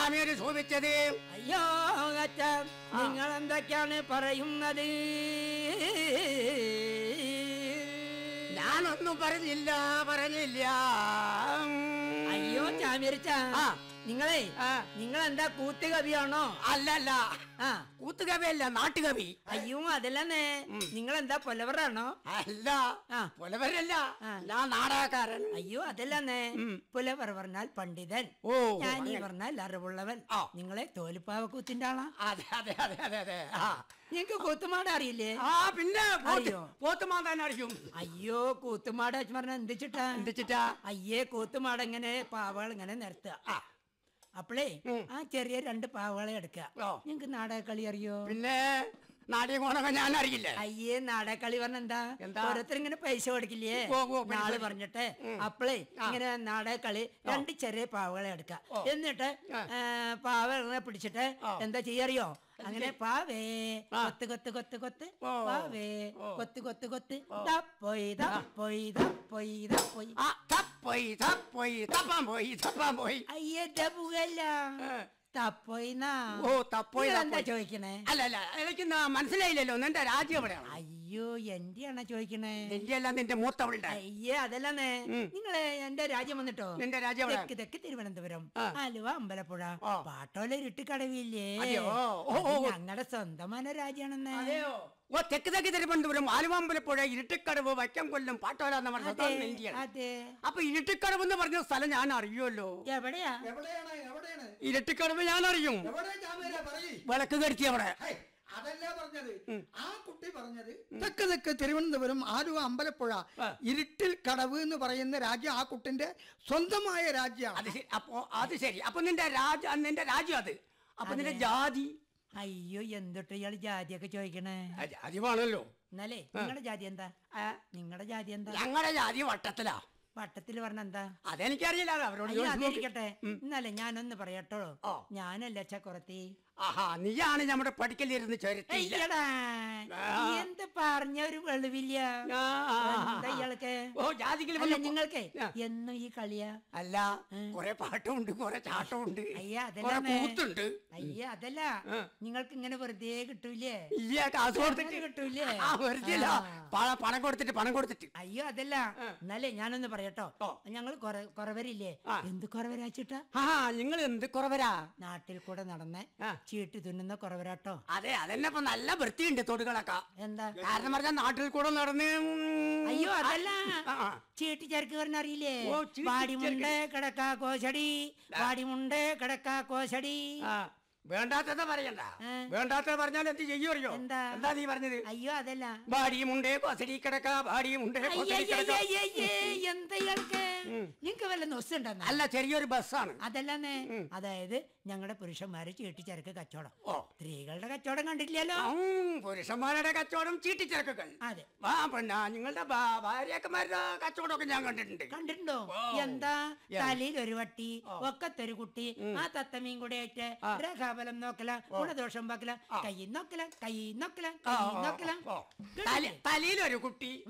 സ്വാമിയോട് ചോദിച്ചത് അയ്യോ അച്ഛ നിങ്ങൾ എന്തൊക്കെയാണ് പറയുന്നത് ഞാനൊന്നും പറഞ്ഞില്ല പറഞ്ഞില്ല അയ്യോ ചാമിരിച്ച ആ. നിങ്ങളെ ആ. നിങ്ങൾ എന്താ കൂത്തുകവിയാണോ അല്ലല്ല ആ കൂത്തുകവിയല്ല നാട്ടുകവി അയ്യോ അതല്ലേ നിങ്ങൾ എന്താ പൊലവറാണോ അല്ല ആ. പുലവരല്ല ആ. ഞാൻ നാടകക്കാരൻ അയ്യോ അതല്ലേ പുലവർ പറഞ്ഞാൽ പണ്ഡിതൻ ഓ, ഞാനീ അങ്ങനെ. പറഞ്ഞാൽ അറിവുള്ളവൻ ആ. നിങ്ങളെ തോലുപ്പാവ കൂത്തിന്റെ ആളാ അതെ അതെ അതെ അതെ അതെ ആ നിങ്ങക്ക് കൂത്തുമാട അറിയില്ലേ ആ പിന്നെ അറിയോ? പോത്തുമാതാൻ അറിയും അയ്യോ കൂത്തുമാട പറഞ്ഞ എന്തിച്ചിട്ടാ എന്തിച്ചിട്ടാ അയ്യേ കൂത്തുമാട ഇങ്ങനെ പാവകൾ ഇങ്ങനെ നിരത്തുക ആ അപ്പളേ ഉം. ആ ചെറിയ രണ്ട് പാവകളെ എടുക്കുക ഓ. നിങ്ങക്ക് നാടകക്കളി അറിയോ പിന്നെ നാട്യകോണൊക്കെ ഞാൻ അറിയില്ലേ അയ്യേ നാടകക്കളി പറഞ്ഞ എന്താ എന്താ? ഓരോരുത്തർ ഇങ്ങനെ പൈസ കൊടുക്കില്ലേ ഓ, ഓ, പൈസ നാള് കൊടുക്കും. പറഞ്ഞിട്ട് അപ്പളേ ഇങ്ങനെ നാടകക്കളി രണ്ട് ചെറിയ പാവകളെ എടുക്കുക എന്നിട്ട് ഏ, പാവകളെ പിടിച്ചിട്ട് എന്താ ചെയ്യറിയോ അങ്ങനെ പാവേ കൊത്ത് കൊത്ത് കൊത്ത് കൊത്ത് ഓ. പാവേ കൊത്ത് കൊത്ത് കൊത്ത് തപ്പോയി തപ്പോയി തപ്പോയി തപ്പോയി ആ തപ്പോയി തപ്പോയി തപ്പാൻ പോയി തപ്പാൻ പോയി അയ്യേ പുകല്ല ഏ. തപ്പോയിന്നാ ഓ തപ്പോയി എന്താ തപ്പോയി. ചോദിക്കണേ അല്ല അല്ല എനിക്ക് ന- മനസ്സിലായില്ലല്ലോ നിന്റെ രാജ്യം എവിടെയാണ് അയ്യോ എന്റെയാണോ ചോദിക്കണേ നിന്റെ അല്ല നിന്റെ മൂത്തവളുടെ അയ്യേ അതല്ലേ നിങ്ങള് എന്റെ രാജ്യം വന്നിട്ടോ നിന്റെ രാജ്യം എവിടെ? തെക്ക് തെക്ക് തിരുവനന്തപുരം ആ. ആലുവ അമ്പലപ്പുഴ ആ. പാട്ടോല ഇരുട്ടിക്കടവില്ലേ അതെയോ? ഓ, ഓ, ഓ. ഞങ്ങളുടെ സ്വന്തமான രാജ്യാണെന്ന് അതെയോ ഓ തെക്ക് തെക്ക് തിരുവനന്തപുരം ആലുവാമ്പലപ്പുഴ ഇരുട്ടിക്കടവ് വൈക്കം കൊല്ലം പാട്ടോല എന്ന് പറഞ്ഞ അതെ സ്ഥലം ഇന്ത്യയാണ് അതെ അപ്പൊ ഇരുട്ടിക്കടവ് എന്ന് പറഞ്ഞ സ്ഥലം ഞാൻ അറിയുമല്ലോ എവിടെയാ എവിടെയാണ് എവിടെയാണ് ഇരുട്ടിക്കടവ് ഞാൻ അറിയും എവിടെ ചാമര പറയ് വിളക്ക് കരുത്തി അവിടെ ഹൈ, അതല്ല പറഞ്ഞത് ആ കുട്ടി പറഞ്ഞത് തെക്ക് തെക്ക് തിരുവനന്തപുരം ആലുവ അമ്പലപ്പുഴ ഇരുട്ടിൽ കടവ് എന്ന് പറയുന്ന രാജ്യം ആ കുട്ടിന്റെ സ്വന്തമായ അത് രാജ്യമാണ് ശരി അപ്പൊ അത് ശരി അപ്പൊ നിന്റെ രാജ നിന്റെ രാജ്യം അത് അപ്പൊ നിന്റെ ജാതി അയ്യോ എന്തൊട്ട് ഇയാള് ജാതിയൊക്കെ ചോദിക്കണേ ആ, ജാതി വേണല്ലോ എന്നാലേ നിങ്ങളുടെ ജാതി എന്താ ആ, നിങ്ങളുടെ ജാതി എന്താ ഞങ്ങളുടെ ജാതി വട്ടത്തിലാ വട്ടത്തിൽ പറഞ്ഞ എന്താ അതെനിക്കറിയില്ല അത് അവരോട് അയ്യോ ചോദിച്ച് നോക്ക്. അതിരിക്കട്ടെ ഇന്നലെ ഞാനൊന്ന് പറയട്ടോ ഓ. ഞാനല്ല ചക്കുറത്തി ആഹാ നീയാണ് നമ്മുടെ പഠിക്കലിരുന്ന് ചുരത്തി അയ്യടാ എന്ത് പറഞ്ഞ ഒരു വെളിവില്ല ആ, ആ, ആ, എന്താ ഇയാൾക്ക് ഓ ജാതികൾ അല്ല നിങ്ങൾക്ക് ആ. എന്നും ഈ കളിയാ അല്ല കൊറേ പാട്ടമുണ്ട് കൊറേ ചാട്ടമുണ്ട് അയ്യ കൊറേ അതല്ല കൂത്തുണ്ട് അയ്യ അതല്ല നിങ്ങൾക്ക് ഇങ്ങനെ വെറുതെ കിട്ടൂലേ ഇല്ല കാശ് കൊടുത്തിട്ട് കിട്ടൂലേ ആ വെറുതെ ഇല്ല. പണം പണം കൊടുത്തിട്ട് പണം കൊടുത്തിട്ട് അയ്യോ അതല്ല എന്നാലേ ഞാനൊന്ന് പറയട്ടോ ഓ. ഞങ്ങൾ കുറവരില്ലേ ആ. എന്ത് കുറവരാച്ചിട്ടാ ആ നിങ്ങൾ എന്ത് കുറവരാ നാട്ടിൽ കൂടെ നടന്ന് ആ. ചീട്ടി തുന്നുന്ന കുറവരാട്ടോ അതെ അതന്നെ ഇപ്പൊ നല്ല വൃത്തിയുണ്ട് തൊടുകളൊക്കെ എന്താ കാരണം പറഞ്ഞാൽ നാട്ടിൽ കൂടെ നടന്ന് ഉം, അയ്യോ അതല്ല ആ, ആ. ചീട്ടി ചരക്ക് പറഞ്ഞ അറിയില്ലേ ഓ, ചീട്ടി വാടിമുണ്ട് കിടക്കാ കോശടി വാടിമുണ്ട് കിടക്കാ കോശടി ആ, വേണ്ടാത്തത് പറയണ്ട ഏ. വേണ്ടാത്തത് പറഞ്ഞാൽ എന്ത് ചെയ്യും അറിയോ എന്താ? എന്താ നീ പറഞ്ഞത് അയ്യോ അതല്ല ഭാടിയുമുണ്ടേ കൊസടി കിടക്ക ഭാടിയുമുണ്ടേ കൊസടി കിടക്ക അയ്യയ്യയ്യയ്യേ, എന്താ ഇയാൾക്ക് നിങ്ങക്ക് വല്ല നൊസുണ്ടെന്ന അല്ല ചെറിയൊരു ബസ്സാണ് അതല്ലെന്നേ അതായത് ഞങ്ങളുടെ പുരുഷന്മാര് ചീട്ടി ചരക്ക് കച്ചവടം ഓ. സ്ത്രീകളുടെ കച്ചവടം കണ്ടിട്ടില്ലല്ലോ ഉം, പുരുഷന്മാരുടെ കച്ചവടം ചീട്ടിച്ചരക്കുകൾ അതെ ആ പിന്നെ നിങ്ങളുടെ ഭാ- ഭാര്യക്കന്മാരുടെ കച്ചവടമൊക്കെ ഞാൻ കണ്ടിട്ടുണ്ട് കണ്ടിട്ടുണ്ടോ ഓ. എന്താ യാ. തലയിൽ ഒരു വട്ടി ഒക്കത്തൊരു കുട്ടി ആ തത്തമീൻ കൂടെ ആയിട്ട് രേഖാബലം നോക്കല ഗുണദോഷം പാക്കല കൈ നോക്കല കൈ നോക്കല കൈ നോക്കല തലയിലൊരു കുട്ടി